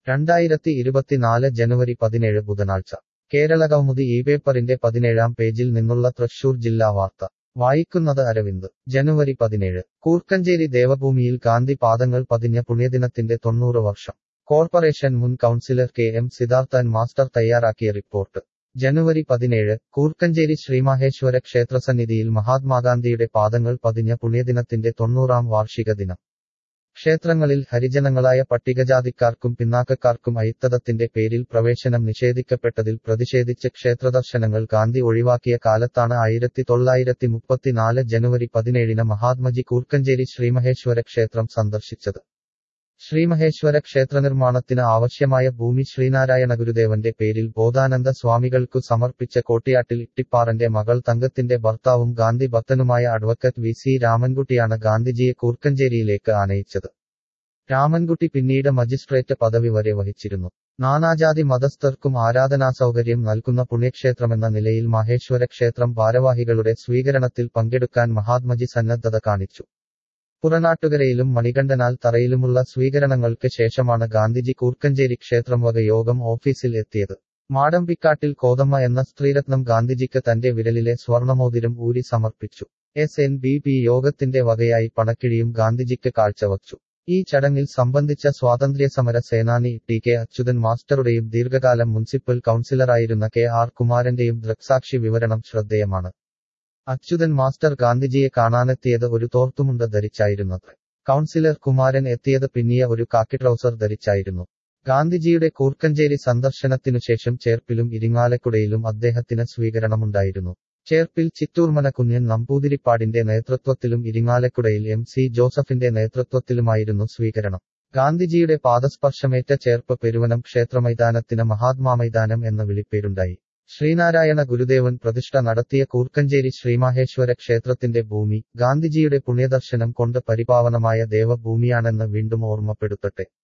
രണ്ടായിരത്തി ഇരുപത്തിനാല് ജനുവരി പതിനേഴ് ബുധനാഴ്ച കേരള കൗമുദി ഈ പേപ്പറിന്റെ പതിനേഴാം പേജിൽ നിന്നുള്ള തൃശൂർ ജില്ലാ വാർത്ത വായിക്കുന്നത് അരവിന്ദ് ജനുവരി പതിനേഴ് കൂർക്കഞ്ചേരി ദേവഭൂമിയിൽ ഗാന്ധി പാദങ്ങൾ പതിഞ്ഞ പുണ്യദിനത്തിന്റെ തൊണ്ണൂറ് വർഷം കോർപ്പറേഷൻ മുൻ councillor K M Siddharthan master തയ്യാറാക്കിയ റിപ്പോർട്ട് ജനുവരി പതിനേഴ് കൂർക്കഞ്ചേരി ശ്രീമഹേശ്വര ക്ഷേത്രസന്നിധിയിൽ മഹാത്മാഗാന്ധിയുടെ പാദങ്ങൾ പതിഞ്ഞ പുണ്യദിനത്തിന്റെ തൊണ്ണൂറാം വാർഷിക ദിനം ക്ഷേത്രങ്ങളിൽ ഹരിജനങ്ങളായ പട്ടികജാതിക്കാർക്കും പിന്നാക്കക്കാർക്കും അയിത്തതത്തിന്റെ പേരിൽ പ്രവേശനം നിഷേധിക്കപ്പെട്ടതിൽ പ്രതിഷേധിച്ച് ക്ഷേത്രദർശനങ്ങൾ ഗാന്ധി ഒഴിവാക്കിയ കാലത്താണ് ആയിരത്തി തൊള്ളായിരത്തി മുപ്പത്തിനാല് ജനുവരി പതിനേഴിന് മഹാത്മജി കൂർക്കഞ്ചേരി ശ്രീമഹേശ്വര ക്ഷേത്രം സന്ദർശിച്ചത് ശ്രീമഹേശ്വര ക്ഷേത്രനിർമ്മാണത്തിന് ആവശ്യമായ ഭൂമി ശ്രീനാരായണ ഗുരുദേവന്റെ പേരിൽ ബോധാനന്ദ സ്വാമികൾക്കു സമർപ്പിച്ച കോട്ടിയാട്ടിൽ ഇട്ടിപ്പാറന്റെ മകൾ തങ്കത്തിന്റെ ഭർത്താവും ഗാന്ധി ഭക്തനുമായ അഡ്വക്കറ്റ് വി സി രാമൻകുട്ടിയാണ് ഗാന്ധിജിയെ കൂർക്കഞ്ചേരിയിലേക്ക് ആനയിച്ചത് രാമൻകുട്ടി പിന്നീട് മജിസ്ട്രേറ്റ് പദവി വരെ വഹിച്ചിരുന്നു നാനാജാതി മതസ്ഥർക്കും ആരാധനാസൗകര്യം നൽകുന്ന പുണ്യക്ഷേത്രമെന്ന നിലയിൽ മഹേശ്വര ക്ഷേത്രം ഭാരവാഹികളുടെ സ്വീകരണത്തിൽ പങ്കെടുക്കാൻ മഹാത്മജി സന്നദ്ധത കാണിച്ചു പുറനാട്ടുകരയിലും മണികണ്ഠനാൽ തറയിലുമുള്ള സ്വീകരണങ്ങൾക്ക് ശേഷമാണ് ഗാന്ധിജി കൂർക്കഞ്ചേരി ക്ഷേത്രം വക യോഗം ഓഫീസിൽ എത്തിയത് മാടമ്പിക്കാട്ടിൽ കോതമ്മ എന്ന സ്ത്രീരത്നം ഗാന്ധിജിക്ക് തന്റെ വിരലിലെ സ്വർണമോതിരം ഊരി സമർപ്പിച്ചു എസ് എൻ ബി പി യോഗത്തിന്റെ വകയായി പണക്കിഴിയും ഗാന്ധിജിക്ക് കാഴ്ചവച്ചു ഈ ചടങ്ങിൽ സംബന്ധിച്ച സ്വാതന്ത്ര്യസമര സേനാനി ടി കെ അച്യുതൻ മാസ്റ്ററുടെയും ദീർഘകാലം മുനിസിപ്പൽ കൌൺസിലറായിരുന്ന കെ ആർ കുമാരന്റെയും ദൃക്സാക്ഷി വിവരണം ശ്രദ്ധേയമാണ് അച്യുതൻ മാസ്റ്റർ ഗാന്ധിജിയെ കാണാനെത്തിയത് ഒരു തോർത്തുമുണ്ട് ധരിച്ചായിരുന്നത് കൗൺസിലർ കുമാരൻ എത്തിയത് പിന്നിയ ഒരു കാക്കി ട്രൗസർ ധരിച്ചായിരുന്നു ഗാന്ധിജിയുടെ കൂർക്കഞ്ചേരി സന്ദർശനത്തിനുശേഷം ചേർപ്പിലും ഇരിങ്ങാലക്കുടയിലും അദ്ദേഹത്തിന് സ്വീകരണമുണ്ടായിരുന്നു ചേർപ്പിൽ ചിറ്റൂർമന കുഞ്ഞൻ നമ്പൂതിരിപ്പാടിന്റെ നേതൃത്വത്തിലും ഇരിങ്ങാലക്കുടയിൽ എം സി ജോസഫിന്റെ നേതൃത്വത്തിലുമായിരുന്നു സ്വീകരണം ഗാന്ധിജിയുടെ പാദസ്പർശമേറ്റ ചേർപ്പ് പെരുവനം ക്ഷേത്രമൈതാനത്തിന് മഹാത്മാമൈതാനം എന്ന വിളിപ്പേരുണ്ടായി ശ്രീനാരായണ ഗുരുദേവൻ പ്രതിഷ്ഠ നടത്തിയ കൂർക്കഞ്ചേരി ശ്രീമഹേശ്വര ക്ഷേത്രത്തിന്റെ ഭൂമി ഗാന്ധിജിയുടെ പുണ്യദർശനം കൊണ്ട് പരിപാവനമായ ദേവഭൂമിയാണെന്ന് വീണ്ടും ഓർമ്മപ്പെടുത്തട്ടെ